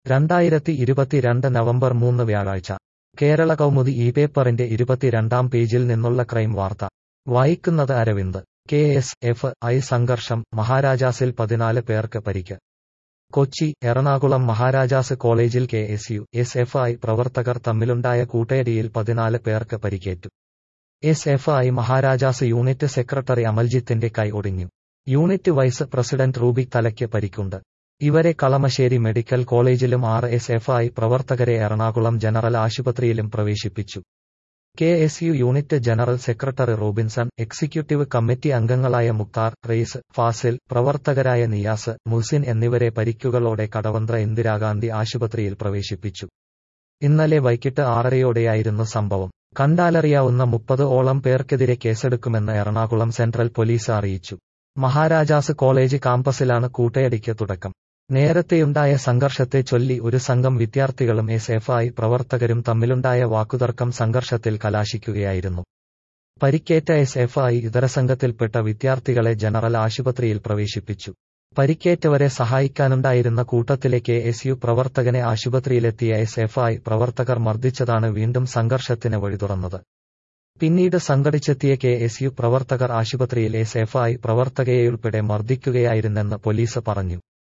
രണ്ടായിരത്തി ഇരുപത്തിരണ്ട് നവംബർ മൂന്ന് വ്യാഴാഴ്ച കേരള കൗമുദി ഈ പേപ്പറിന്റെ ഇരുപത്തിരണ്ടാം പേജിൽ നിന്നുള്ള ക്രൈം വാർത്ത വായിക്കുന്നത് Aravind K S F I സംഘർഷം മഹാരാജാസിൽ പതിനാല് പേർക്ക് പരിക്ക് കൊച്ചി എറണാകുളം മഹാരാജാസ് കോളേജിൽ K S U S F I പ്രവർത്തകർ തമ്മിലുണ്ടായ കൂട്ടയടിയിൽ പതിനാല് പേർക്ക് പരിക്കേറ്റു S F I Maharajas unit secretary അമൽജിത്തിന്റെ കൈ ഒടിഞ്ഞു യൂണിറ്റ് വൈസ് പ്രസിഡന്റ് റൂബി തലയ്ക്ക് പരിക്കുണ്ട് ഇവരെ കളമശ്ശേരി മെഡിക്കൽ കോളേജിലും ആർ എസ് എഫ് ഐ പ്രവർത്തകരെ എറണാകുളം ജനറൽ ആശുപത്രിയിലും പ്രവേശിപ്പിച്ചു K S U unit general secretary Robinson executive committee അംഗങ്ങളായ മുക്താർ റെയ്സ് ഫാസിൽ പ്രവർത്തകരായ നിയാസ് മുസിൻ എന്നിവരെ പരിക്കുകളോടെ കടവന്ത്ര ഇന്ദിരാഗാന്ധി ആശുപത്രിയിൽ പ്രവേശിപ്പിച്ചു ഇന്നലെ വൈകിട്ട് ആറരയോടെയായിരുന്നു സംഭവം കണ്ടാലറിയാവുന്ന മുപ്പത് ഓളം പേർക്കെതിരെ കേസെടുക്കുമെന്ന് എറണാകുളം സെൻട്രൽ പോലീസ് അറിയിച്ചു മഹാരാജാസ് കോളേജ് കാമ്പസിലാണ് കൂട്ടയടിക്ക് തുടക്കം നേരത്തെയുണ്ടായ സംഘർഷത്തെ ചൊല്ലി ഒരു സംഘം വിദ്യാർത്ഥികളും എസ് എഫ് ഐ പ്രവർത്തകരും തമ്മിലുണ്ടായ വാക്കുതർക്കം സംഘർഷത്തിൽ കലാശിക്കുകയായിരുന്നു പരിക്കേറ്റ എസ് എഫ് ഐ ഇതര സംഘത്തിൽപ്പെട്ട വിദ്യാർത്ഥികളെ ജനറൽ ആശുപത്രിയിൽ പ്രവേശിപ്പിച്ചു പരിക്കേറ്റവരെ സഹായിക്കാനുണ്ടായിരുന്ന കൂട്ടത്തിലെ കെ എസ് യു പ്രവർത്തകനെ ആശുപത്രിയിലെത്തിയ എസ് എഫ് ഐ പ്രവർത്തകർ മർദ്ദിച്ചതാണ് വീണ്ടും സംഘർഷത്തിന് വഴിതുറന്നത് പിന്നീട് സംഘടിച്ചെത്തിയ കെ എസ് യു പ്രവർത്തകർ ആശുപത്രിയിൽ എസ് എഫ് ഐ പ്രവർത്തകയെയുൾപ്പെടെ മർദ്ദിക്കുകയായിരുന്നെന്ന് പോലീസ് പറഞ്ഞു